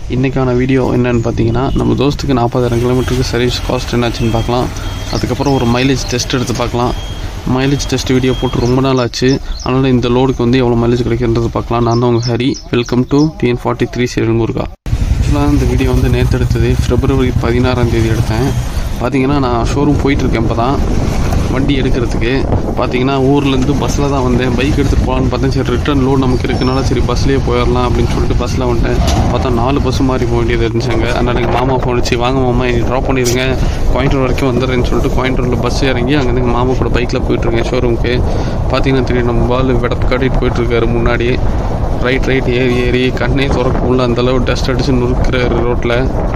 இன்றைக்கான வீடியோ என்னன்னு பார்த்தீங்கன்னா நம்ம தோஸ்துக்கு நாற்பதாயிரம் கிலோமீட்டருக்கு சர்வீஸ் காஸ்ட் என்னாச்சுன்னு பார்க்கலாம் அதுக்கப்புறம் ஒரு மைலேஜ் டெஸ்ட் எடுத்து பார்க்கலாம் மைலேஜ் டெஸ்ட் வீடியோ போட்டு ரொம்ப நாள் ஆச்சு அதனால் இந்த லோடுக்கு வந்து எவ்வளோ மைலேஜ் கிடைக்கின்றது பார்க்கலாம் நான் தான் உங்கள் Hari welcome to TN forty three serial Muruga ஆக்சுவலாக இந்த வீடியோ வந்து நேற்று எடுத்தது பிப்ரவரி பதினாறாம் தேதி எடுத்தேன் பார்த்தீங்கன்னா நான் ஷோரூம் போயிட்டுருக்கேன் இப்போ தான் வண்டி எடுக்கிறதுக்கு பார்த்தீங்கன்னா ஊர்லேருந்து பஸ்ஸில் தான் வந்தேன் பைக் எடுத்துகிட்டு போகலான்னு பார்த்தேன் சரி ரிட்டர்ன் லோட் நமக்கு இருக்கனால சரி பஸ்லேயே போயிடலாம் அப்படின்னு சொல்லிட்டு பஸ்ஸில் வந்துட்டேன் பார்த்தா நாலு பஸ் மாறி போக வேண்டியது இருந்துச்சாங்க அதனால் எங்கள் மாமா ஃபோன் வச்சு வாங்க மாமா என்னை ட்ராப் பண்ணிடுங்க கோயம்புத்தூர் வரைக்கும் வந்துடுறேன்னு சொல்லிட்டு கோயம்புத்தூரில் பஸ் இறங்கி அங்கேருந்து எங்கள் மாமா கூட பைக்கில் போயிட்டுருக்கேன் ஷோரூமுக்கு பார்த்தீங்கன்னா தெரியும் நம்ம பால் விடப்பு காட்டிட்டு போயிட்டுருக்காரு முன்னாடி ரைட் ரைட் ஏறி ஏறி கண்ணே திறக்க உள்ள அந்தளவு டஸ்ட் அடிச்சு நுறுக்கிறாரு ரோட்டில்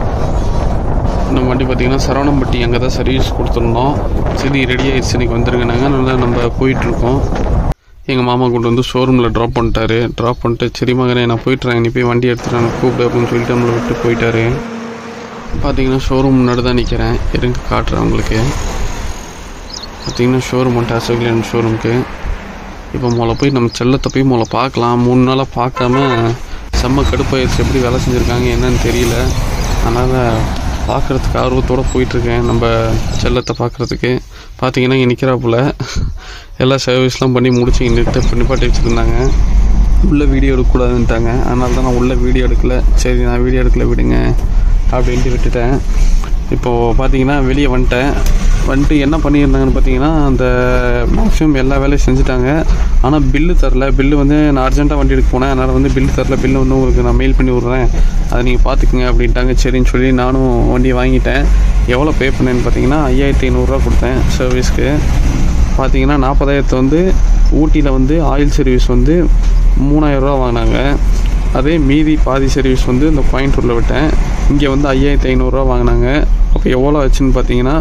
நம்ம வண்டி பார்த்தீங்கன்னா சரவணம்பட்டி அங்கே தான் சர்வீஸ் கொடுத்துருந்தோம் சரி ரெடி ஆயிடுச்சு இன்னைக்கு வந்துருங்க நாங்கள் நல்லா நம்ம போயிட்டுருக்கோம் எங்கள் மாமா கொண்டு வந்து ஷோரூமில் ட்ராப் பண்ணிட்டாரு ட்ராப் பண்ணிட்டு சரி மகனே நான் போயிட்டுறேன் நீ போய் வண்டி எடுத்துட்டு எனக்கு கூப்பிடு அப்படின்னு சொல்லிட்டு நம்மளை விட்டு போயிட்டாரு பார்த்தீங்கன்னா ஷோரூம் முன்னாடி தான் நிற்கிறேன் இருங்க காட்டுறேன் உங்களுக்கு பார்த்தீங்கன்னா ஷோரூம் வந்துட்டு அசோக்லியன் ஷோரூமுக்கு இப்போ முதல்ல போய் நம்ம செல்லத்தை போய் முதல்ல பார்க்கலாம் மூணு நாளாக பார்க்காம செம்ம கடுப்பாயிருச்சு எப்படி வேலை செஞ்சுருக்காங்க என்னன்னு தெரியல அதனால் பார்க்குறதுக்கு ஆர்வத்தோடு போயிட்டுருக்கேன் நம்ம செல்லத்தை பார்க்குறதுக்கு பார்த்தீங்கன்னா இங்கே நிற்கிறாப்புல எல்லா சர்வீஸ்லாம் பண்ணி முடிச்சு இங்கே நிறுத்த நிப்பாட்டி வச்சுருந்தாங்க உள்ளே வீடியோ எடுக்கக்கூடாதுன்ட்டாங்க அதனால தான் நான் உள்ளே வீடியோ எடுக்கல சரி நான் வீடியோ எடுக்கல விடுங்க அப்படின்ட்டு விட்டுட்டேன் இப்போது பார்த்தீங்கன்னா வெளியே வந்துட்டேன் வந்துட்டு என்ன பண்ணியிருந்தாங்கன்னு பார்த்தீங்கன்னா அந்த மேக்ஸிமம் எல்லா வேலையும் செஞ்சுட்டாங்க ஆனால் பில்லு தரல பில்லு வந்து நான் அர்ஜென்ட்டாக வண்டி எடுக்க போனேன் அதனால் வந்து பில்லு தரல பில்லு வந்து உங்களுக்கு நான் மெயில் பண்ணி விட்றேன் அதை நீங்கள் பார்த்துக்குங்க அப்படின்ட்டாங்க சரின்னு சொல்லி நானும் வண்டியை வாங்கிட்டேன் எவ்வளோ பே பண்ணேன்னு பார்த்தீங்கன்னா ஐயாயிரத்தி ஐநூறுரூவா கொடுத்தேன் சர்வீஸ்க்கு பார்த்தீங்கன்னா நாற்பதாயிரத்து வந்து ஊட்டியில் வந்து ஆயில் சர்வீஸ் வந்து மூணாயிரரூவா வாங்கினாங்க அதே மீதி பாதி சர்வீஸ் வந்து இந்த கோயம்புத்தூரில் விட்டேன் இங்கே வந்து ஐயாயிரத்தி ஐநூறுரூவா வாங்கினாங்க அப்போ எவ்வளோ ஆச்சுன்னு பார்த்தீங்கன்னா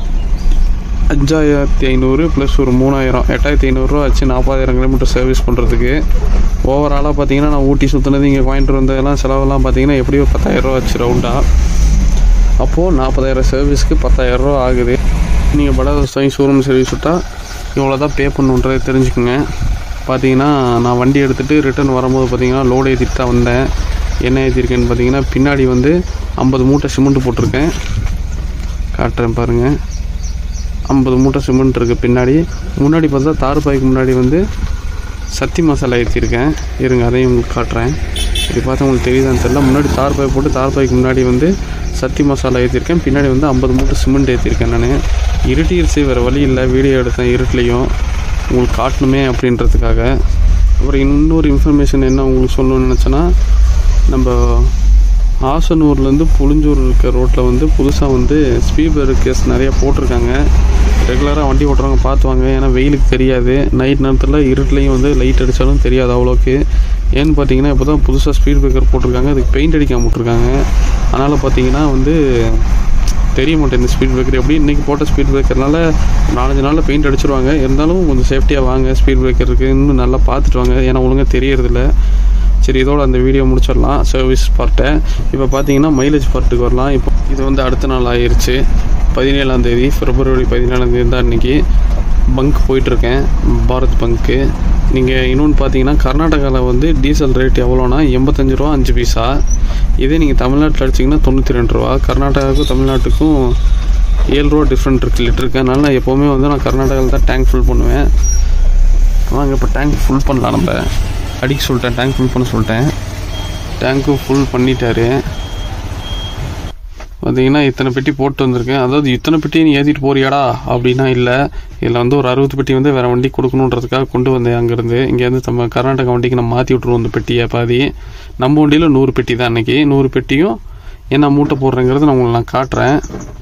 அஞ்சாயிரத்தி ஐநூறு ப்ளஸ் ஒரு மூணாயிரம் எட்டாயிரத்தி ஐநூறுரூவா ஆச்சு நாற்பதாயிரம் கிலோமீட்டர் சர்வீஸ் பண்ணுறதுக்கு ஓவராலாக பார்த்தீங்கன்னா நான் ஊட்டி சுற்றுனது இங்கே கோயம்புத்தூர் வந்ததெல்லாம் செலவெல்லாம் பார்த்தீங்கன்னா எப்படியோ பத்தாயிரரூவா ஆச்சு ரவுண்டாக அப்போது நாற்பதாயிரம் சர்வீஸ்க்கு பத்தாயிரரூவா ஆகுது நீங்கள் படாத சை ஷோரூம் சர்வீஸ் விட்டால் இவ்வளோ தான் பே பண்ணுன்றதை தெரிஞ்சுக்குங்க பார்த்தீங்கன்னா நான் வண்டி எடுத்துகிட்டு ரிட்டர்ன் வரும்போது பார்த்தீங்கன்னா லோடு ஏற்றிட்டு தான் வந்தேன் என்ன ஏற்றிருக்கேன்னு பார்த்தீங்கன்னா பின்னாடி வந்து ஐம்பது மூட்டை சிமெண்ட் போட்டிருக்கேன் காட்டுறேன் பாருங்கள் ஐம்பது மூட்டை சிமெண்ட் இருக்குது பின்னாடி முன்னாடி பார்த்தா தார் பாய்க்கு முன்னாடி வந்து சத்தி மசாலா ஏற்றிருக்கேன் இருங்க அதையும் உங்களுக்கு காட்டுறேன் இது பார்த்தா உங்களுக்கு தெரியுதான்னு தெரியல முன்னாடி தார் பாய் போட்டு தார் பாய்க்கு முன்னாடி வந்து சத்தி மசாலா ஏற்றிருக்கேன் பின்னாடி வந்து ஐம்பது மூட்டை சிமெண்ட் ஏற்றிருக்கேன் நான் இருட்டிருச்சு வேறு வழி இல்லை வீடியோ எடுத்தேன் இருட்டுலேயும் உங்களுக்கு காட்டணுமே அப்படின்றதுக்காக அப்புறம் இன்னொரு இன்ஃபர்மேஷன் என்ன உங்களுக்கு சொல்லணும்னு நினச்சேன்னா நம்ம ஆசனூர்லேருந்து புளிஞ்சூர் இருக்க ரோட்டில் வந்து புதுசாக வந்து ஸ்பீட் பிரேக்கர்ஸ் நிறையா போட்டிருக்காங்க ரெகுலராக வண்டி ஓட்டுறவங்க பார்த்து வாங்க ஏன்னா வெயிலுக்கு தெரியாது நைட் நேரத்தில் இருட்டுலையும் வந்து லைட் அடித்தாலும் தெரியாது அவ்வளோக்கு ஏன்னு பார்த்தீங்கன்னா இப்போ தான் புதுசாக ஸ்பீட் பிரேக்கர் போட்டிருக்காங்க அதுக்கு பெயிண்ட் அடிக்காம விட்ருக்காங்க அதனால் பார்த்தீங்கன்னா வந்து தெரிய மாட்டேன் ஸ்பீட் பிரேக்கர் எப்படி இன்றைக்கி போட்ட ஸ்பீட் பிரேக்கர்னால நாலஞ்சு நாளில் பெயிண்ட் அடிச்சிருவாங்க இருந்தாலும் கொஞ்சம் சேஃப்டியாக வாங்க ஸ்பீட் பிரேக்கர் இருக்குது இன்னும் நல்லா பார்த்துட்டு வாங்க ஏன்னா ஒழுங்காக தெரியறதில்ல சரி இதோட அந்த வீடியோ முடிச்சிடலாம் சர்வீஸ் பார்ட்டை இப்போ பார்த்தீங்கன்னா மைலேஜ் பார்ட்டுக்கு வரலாம் இப்போ இது வந்து அடுத்த நாள் ஆயிருச்சு பதினேழாம் தேதி பிப்ரவரி பதினேழாம் தேதி தான் இன்றைக்கி பங்க் போயிட்டுருக்கேன் பாரத் பங்க்கு நீங்கள் இன்னொன்று பார்த்தீங்கன்னா கர்நாடகாவில் வந்து டீசல் ரேட் எவ்வளோனா எண்பத்தஞ்சு ரூபா அஞ்சு பைசா இதே நீங்கள் தமிழ்நாட்டில் அடிச்சிங்கன்னா தொண்ணூற்றி ரெண்டு ரூபா கர்நாடகாவுக்கும் தமிழ்நாட்டுக்கும் ஏழு ரூபா டிஃப்ரெண்ட் இருக்குது லிட்டருக்கு அதனால நான் எப்போவுமே வந்து நான் கர்நாடகாவில் தான் டேங்க் ஃபில் பண்ணுவேன் வாங்க இப்போ டேங்க் ஃபுல் பண்ணலாம் நம்ம அடிக்க சொல்லிட்டேன் டேங்க் ஃபுல் பண்ண சொல்லிட்டேன் டேங்க்கும் ஃபுல் பண்ணிட்டாரு பார்த்தீங்கன்னா இத்தனை பெட்டி போட்டு வந்திருக்கேன் அதாவது இத்தனை பெட்டி நீ ஏற்றிட்டு போறியாடா அப்படின்னா இல்லை இதில் வந்து ஒரு அறுபது பெட்டி வந்து வேறு வண்டி கொடுக்கணுன்றதுக்காக கொண்டு வந்தேன் அங்கேருந்து இங்கேருந்து நம்ம கர்நாடகா வண்டிக்கு நம்ம மாற்றி விட்ருவோம் அந்த பெட்டியை பாதி நம்ம வண்டியில் நூறு பெட்டி தான் அன்றைக்கி நூறு பெட்டியும் என்ன மூட்டை போடுறேங்கிறது நான் உங்களுக்கு நான் காட்டுறேன்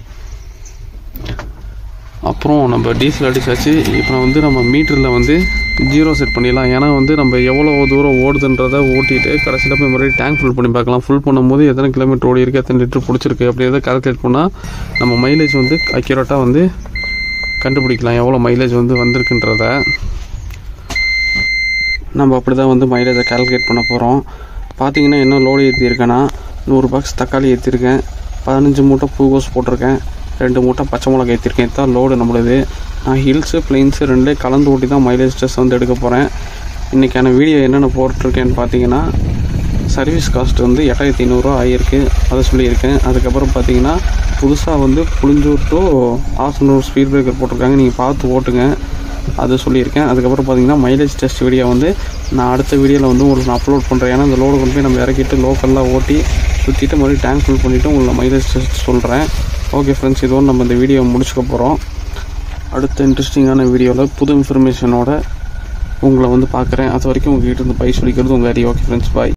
அப்புறம் நம்ம டீசல் அடிச்சாச்சு இப்போ வந்து நம்ம மீட்டரில் வந்து ஜீரோ செட் பண்ணிடலாம் ஏன்னா வந்து நம்ம எவ்வளோ தூரம் ஓடுதுன்றதை ஓட்டிட்டு கடைசியில் போய் மறுபடியும் டேங்க் ஃபுல் பண்ணி பார்க்கலாம் ஃபுல் பண்ணும்போது எத்தனை கிலோமீட்டர் ஓடி இருக்கு எத்தனை லிட்டர் பிடிச்சிருக்கு அப்படின்றத கால்குலேட் பண்ணால் நம்ம மைலேஜ் வந்து அக்யூரேட்டாக வந்து கண்டுபிடிக்கலாம் எவ்வளோ மைலேஜ் வந்து வந்திருக்குன்றத நம்ம அப்படி தான் வந்து மைலேஜை கால்குலேட் பண்ண போகிறோம் பார்த்தீங்கன்னா என்ன லோடு ஏற்றிருக்கேன்னா நூறு பாக்ஸ் தக்காளி ஏற்றிருக்கேன் பதினஞ்சு மூட்டை பூகோஸ் போட்டிருக்கேன் ரெண்டு மூட்டை பச்சை மிளகா ஏற்றிருக்கேன் இதுதான் லோடு நம்மளுது நான் ஹில்ஸு பிளெயின்ஸு ரெண்டே கலந்து ஊட்டி தான் மைலேஜ் டெஸ்ட் வந்து எடுக்க போகிறேன் இன்றைக்கான வீடியோ என்னென்ன போட்டிருக்கேன்னு பார்த்தீங்கன்னா சர்வீஸ் காஸ்ட் வந்து எட்டாயிரத்தி ஐநூறுரூவா ஆகிருக்கு அதை சொல்லியிருக்கேன் அதுக்கப்புறம் பார்த்தீங்கன்னா புதுசாக வந்து Pulinjur to Asanur speed breaker போட்டிருக்காங்க நீங்கள் பார்த்து ஓட்டுங்க அதை சொல்லியிருக்கேன் அதுக்கப்புறம் பார்த்தீங்கன்னா மைலேஜ் டெஸ்ட் வீடியோ வந்து நான் அடுத்த வீடியோவில் வந்து உங்களுக்கு நான் அப்லோட் பண்ணுறேன் ஏன்னா இந்த லோடு கொண்டு போய் நம்ம இறக்கிட்டு லோக்கல்லாம் ஓட்டி சுற்றிட்டு மறுபடியும் டேங்க் ஃபில் பண்ணிவிட்டு உங்களுக்கு மைலேஜ் டெஸ்ட் சொல்கிறேன் ஓகே ஃப்ரெண்ட்ஸ் இதோடு நம்ம இந்த வீடியோ முடிச்சுக்க போகிறோம் அடுத்த இன்ட்ரெஸ்டிங்கான வீடியோவில் புது இன்ஃபர்மேஷனோட உங்களை வந்து பார்க்குறேன் அது வரைக்கும் உங்ககிட்ட இருந்து பை சொல்லிக்கிறது உங்கள் ஹரி ஓகே ஃப்ரெண்ட்ஸ் பாய்